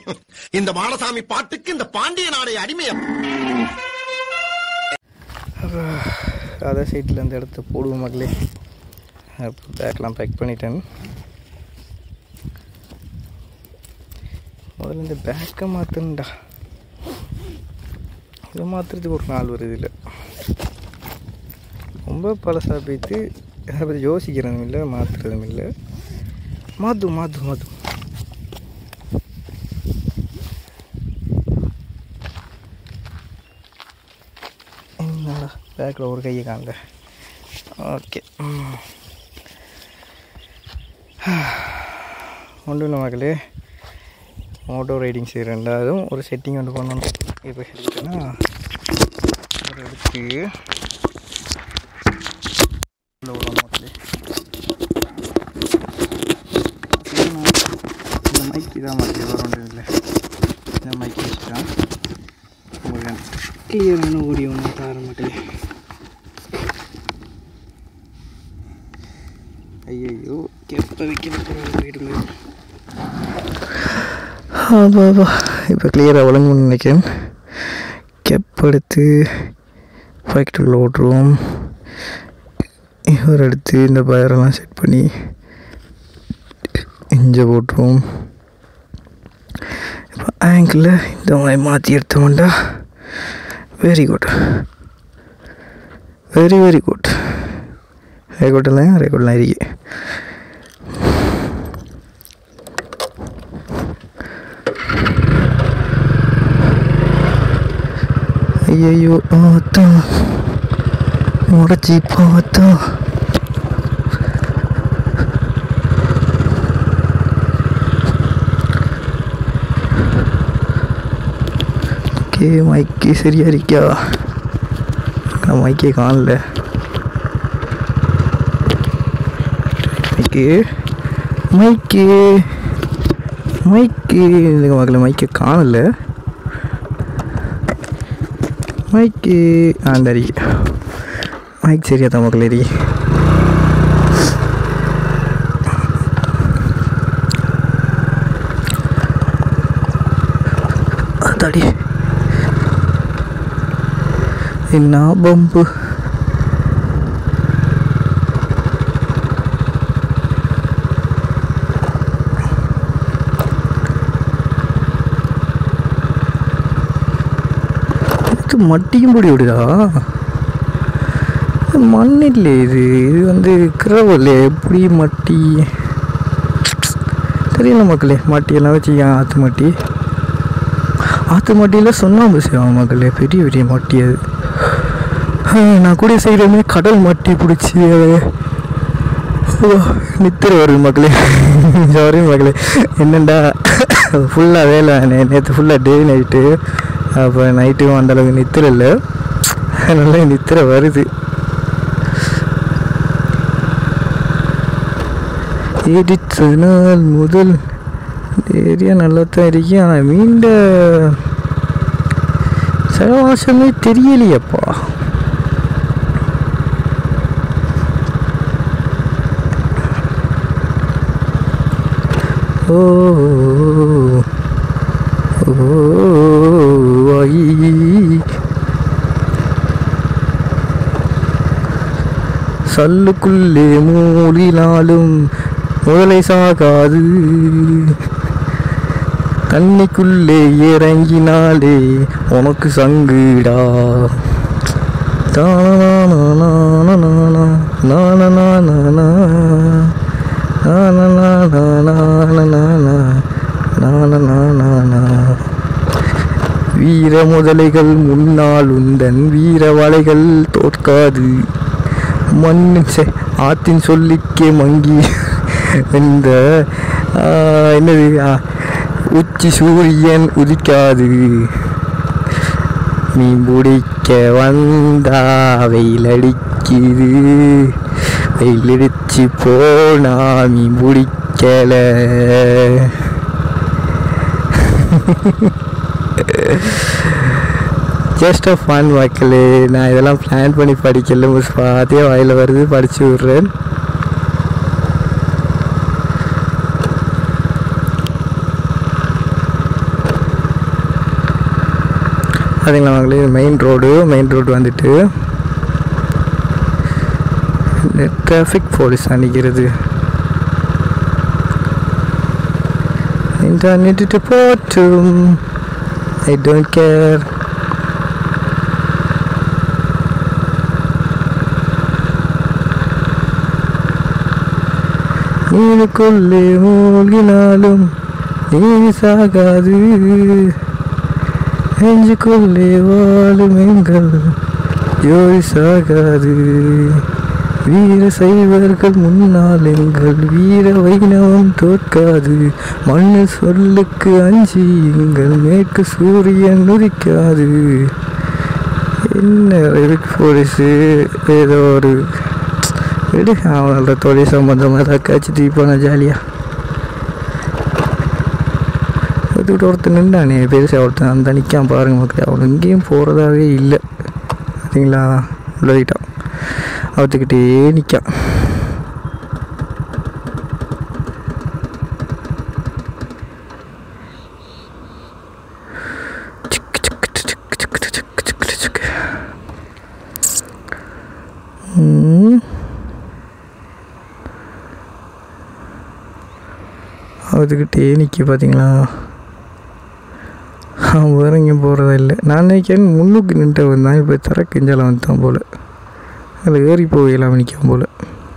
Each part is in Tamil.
இந்த மாடசாமி பாட்டுக்கு இந்த பாண்டிய நாடைய அடிமையா அதர் சைட்டில் அந்த இடத்த போடுவோம் மக்களே பேக்லாம் பேக் பண்ணிட்டேன் முதல்ல இந்த பேக்கை மாற்றணும்டா இதை மாற்றுறதுக்கு ஒரு நாள் வருது இல்லை ரொம்ப பழசாக போயிட்டு அதை பற்றி யோசிக்கிறதும் இல்லை மாற்றுறதும் இல்லை மாற்றும் மாற்றும் மாற்றும் என்னடா பேக்கில் ஒரு கையை காண்ட ஓகே ஒன்றும் இல்லை மக்களே மோட்டோ ரைடிங் செய்கிற ரெண்டாவதும் ஒரு செட்டிங் ஒன்று பண்ணணும் இப்போ எடுத்துன்னா ஒரு எடுத்து உள்ள விடணும் மக்களே இந்த மைக் இதான் மக்களே வேறு ஒன்றும் இல்லை இந்த மைக் வச்சுட்டான் உங்களுக்கு கிளியரான ஓடியோ ஒன்று தர மக்களே ஐயோ எப்போ வைக்கிற போகிறோம் போயிடுங்க ஆமாப்பா இப்போ கிளியராக வழங்கணும்னு நினைக்கிறேன் கெப் எடுத்து பாக்கெட்டுக்குள்ளே ஓட்டுருவோம் இவர் எடுத்து இந்த பயரெல்லாம் செட் பண்ணி இஞ்ச போட்டுருவோம் இப்போ ஆங்கிளில் இந்த மாதிரி மாற்றி எடுத்தோம்டா very good very very good ரேக்கோட்டெல்லாம் ரேக்கோட்டெல்லாம் இருக்கு ஐயோ பார்த்தா முடச்சி பார்த்தா ஓகே மைக்கு சரியா இருக்கியா நான் மைக்கே காணல மைக்கு மைக்கு மைக்கு இந்த மக்களை மைக்கை காணல மைக்கு ஆண்டரி மைக் சரியா தான் மக்களே அதாடி என்ன பம்பு இது மட்டியும் பொடி விடுதா இது மண் இல்லை இது இது வந்து கிரவல் எப்படி மட்டி தெரியல மக்களே மட்டியெல்லாம் வச்சு ஏன் ஆற்று மட்டி ஆற்று மட்டியில் சுண்ணாம்பு செய்வாங்க மக்களே பெரிய பெரிய மட்டி அது ஆ, நான் கூட செய்கிறமே கடல் மட்டி பிடிச்சி அதை நித்திர வருது மக்களே சாரி மக்களே என்னண்டா ஃபுல்லாக வேலை நேற்று ஃபுல்லாக டே நைட்டு அப்போ நைட்டும் அந்த அளவுக்கு நித்திர இல்லை அதனால நித்திர வருது ஏடித்த நாள் முதல் இந்த ஏரியா நல்லா தான் இருக்கு ஆனால் மீண்ட சகவாசமே தெரியலையப்பா ஓ ஓ ஐ சல்லுக்குள்ளே மூடினாலும் முதலை சாகாது தண்ணிக்குள்ளே இறங்கினாலே உனக்கு சங்குடா தானானானானானா, நானானானானா, நானானானானானா, நானானானானா. வீர முதலைகள் முன்னால் உந்தன் வீர வலைகள் தோற்காது மண்ணு செ- ஆத்தின் சொல்லிக்கே மங்கி இந்த ஆ, என்னது ஆ, உச்சி சூரியன் உதிக்காது நீ முடிக்க வந்தா வெயில் அடிக்குது வெயில் அடிச்சு போனா நீ முடிக்கல ஜஸ்ட் ஆஃப் ஃபன் மக்களே நான் இதெல்லாம் பிளான் பண்ணி படிக்கல மிஸ் பாத்தியே வாயில் வருது படிச்சு விட்றேன் பார்த்தீங்களா மக்களே மெயின் ரோடு மெயின் ரோடு வந்துட்டு டிராஃபிக் போலீஸ் அணிக்கிறது இன்டர்நெட்டு போட்டும் ஐ டோன்ட் கேர் நீனுக்குள்ளே மூழ்கினாலும் நீ சாகாது நெஞ்சுக்குள்ளே வாழும் எங்கள் ஜோடி சாகாது வீர சைவர்கள் முன்னால் எங்கள் வீர வைணவம் தோற்காது மண்ணு சொல்லுக்கு அஞ்சி எங்கள் மேற்கு சூரியன் உதிக்காது என்ன இருக்கு போலீஸு ஏதோ ஒரு விடு அவனோட தொழில் சம்பந்தமாக ஏதாவது காய்ச்சி தீப்பான ஜாலியாக அதுக்கிட்ட ஒருத்தன் நின்றானே பெருசாக ஒருத்தன் அந்த நிற்கான் பாருங்க மக்களே அவன் எங்கேயும் போகிறதாவே இல்லை பார்த்தீங்களா விளையிட்டான் அவத்துக்கிட்டே நிற்கான் ம் அதுக்கிட்டே நிற்க பார்த்தீங்களா அவன் வேற எங்கேயும் போகிறதா இல்லை நான் நினைக்கிறேன் முன்னுக்கு நின்று வந்தான் இப்போ தர கிஞ்சால வந்துட்டான் போல் அதில் ஏறி போகலாம் நிற்கான் போல்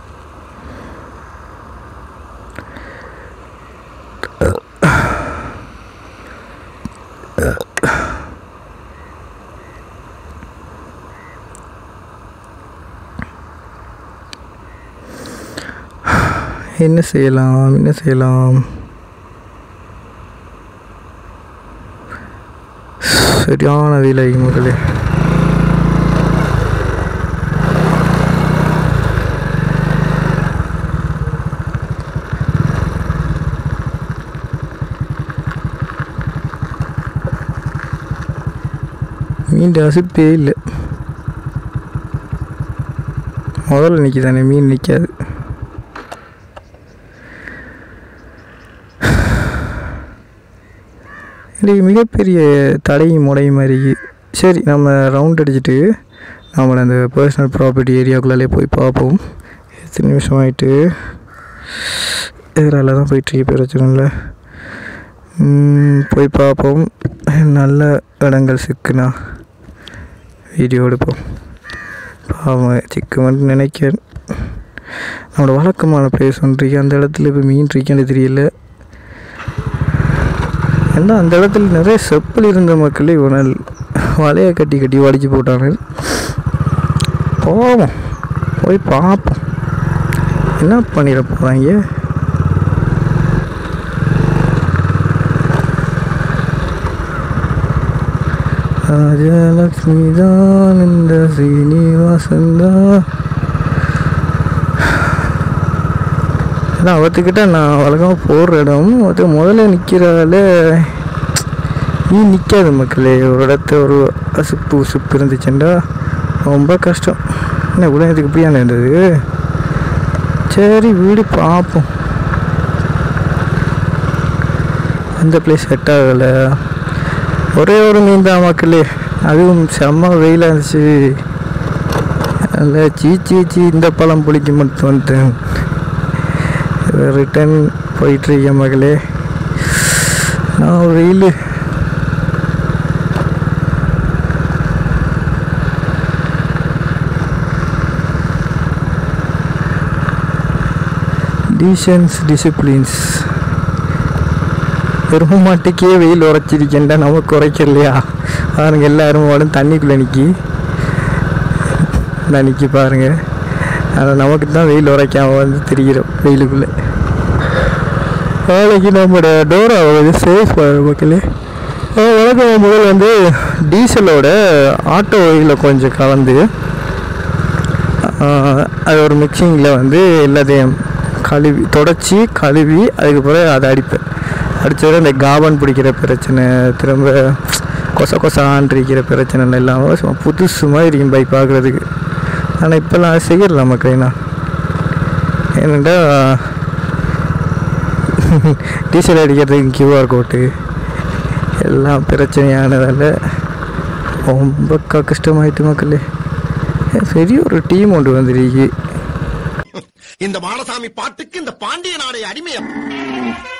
என்ன செய்யலாம் என்ன செய்யலாம் சரியான விலை மகளே மீன் ரசிப்பே இல்லை முதல்ல நிற்கிதானே மீன் நிற்காது இது மிகப்பெரிய தடையும் முடையும் மாதிரி சரி நம்ம ரவுண்ட் அடிச்சுட்டு நம்மளை அந்த பர்சனல் ப்ராப்பர்ட்டி ஏரியாக்குள்ளாலே போய் பார்ப்போம் எத்தனை நிமிஷம் ஆகிட்டு எதிரால தான் போயிட்டுருக்கு பிரச்சனை இல்லை ம், போய் பார்ப்போம் நல்ல இடங்கள் சிக்குனா வீடியோ எடுப்போம் பாவம் சிக்குமென்னு நினைக்கிறேன் நம்மளோட வழக்கமான பிளேஸ் ஒன்று இருக்கு அந்த இடத்துல இப்போ மீன் இருக்கான்னு தெரியல ஏன்னா அந்த இடத்துல நிறைய செப்பல் இருந்த மக்களே ஒரு நாள் வலையை கட்டி கட்டி வடிச்சு போட்டாங்க போவோம் போய் பார்ப்போம் என்ன பண்ணிட போகிறாங்க ராஜலக்ஷ்மி தான் இந்த சீனிவாசன் தான் ஏன்னா அவத்துக்கிட்ட நான் வழக்கமாக போடுற இடம் அது முதல்ல நிற்கிறால நீ நிற்காது மக்களே ஒரு இடத்த ஒரு அசுப்பு உசுப்பு இருந்துச்சுண்டா ரொம்ப கஷ்டம் என்ன உலகத்துக்கு இப்படியான இருந்தது சரி வீடு பார்ப்போம் அந்த பிளேஸ் செட் ஆகலை ஒரே ஒரு மீன் தான் மக்களே அதுவும் செம்ம வெயிலாக இருந்துச்சு நல்லா சீ சீ சீ இந்த பழம் புளிக்க மட்டும் வந்துட்டேன் ரிட்டன் போயிட்டுருக்கேன் மகளே நான் வெயில் டீசன்ஸ் டிசிப்ளின்ஸ் எரும மாட்டுக்கே வெயில் உரைச்சிருக்கேன்டா நமக்கு உரைக்கலையா பாருங்க எல்லாரும் உடனே தண்ணிக்குள்ளே நிற்கி நான் நிற்கி பாருங்க ஆனால் நமக்கு தான் வெயில் உரைக்காம வந்து தெரிகிறோம் வெயிலுக்குள்ளே நாளைக்கு நம்மளோட டோரா வந்து சேஃப் மக்களே அஹ் வழக்கம் முதல் வந்து டீசலோட ஆட்டோ ஆயில் கொஞ்சம் கலந்து அஹ் அது ஒரு மிக்சிங்கில் வந்து எல்லாத்தையும் கழுவி தொடச்சி கழுவி அதுக்கப்புறம் அதை அடிப்பேன் அடித்தோட இந்த காபன் பிடிக்கிற பிரச்சனை திரும்ப கொச கொசான் இருக்கிற பிரச்சனை எல்லாம் சும்மா புதுசு மாதிரி இருக்கும் பைக் பார்க்குறதுக்கு ஆனால் இப்போல்லாம் அது செய்யலாம் மக்களேண்ணா ஏன்னாண்டா டீசல் அடிக்கிறதுக்கு கியூஆர் கோட்டு எல்லாம் பிரச்சனையானதால் ரொம்ப க- கஷ்டமாயிட்டு மக்களே பெரிய ஒரு டீம் ஒன்று வந்துருக்கு இந்த மாடசாமி பாட்டுக்கு இந்த பாண்டிய நாடே அடிமையம்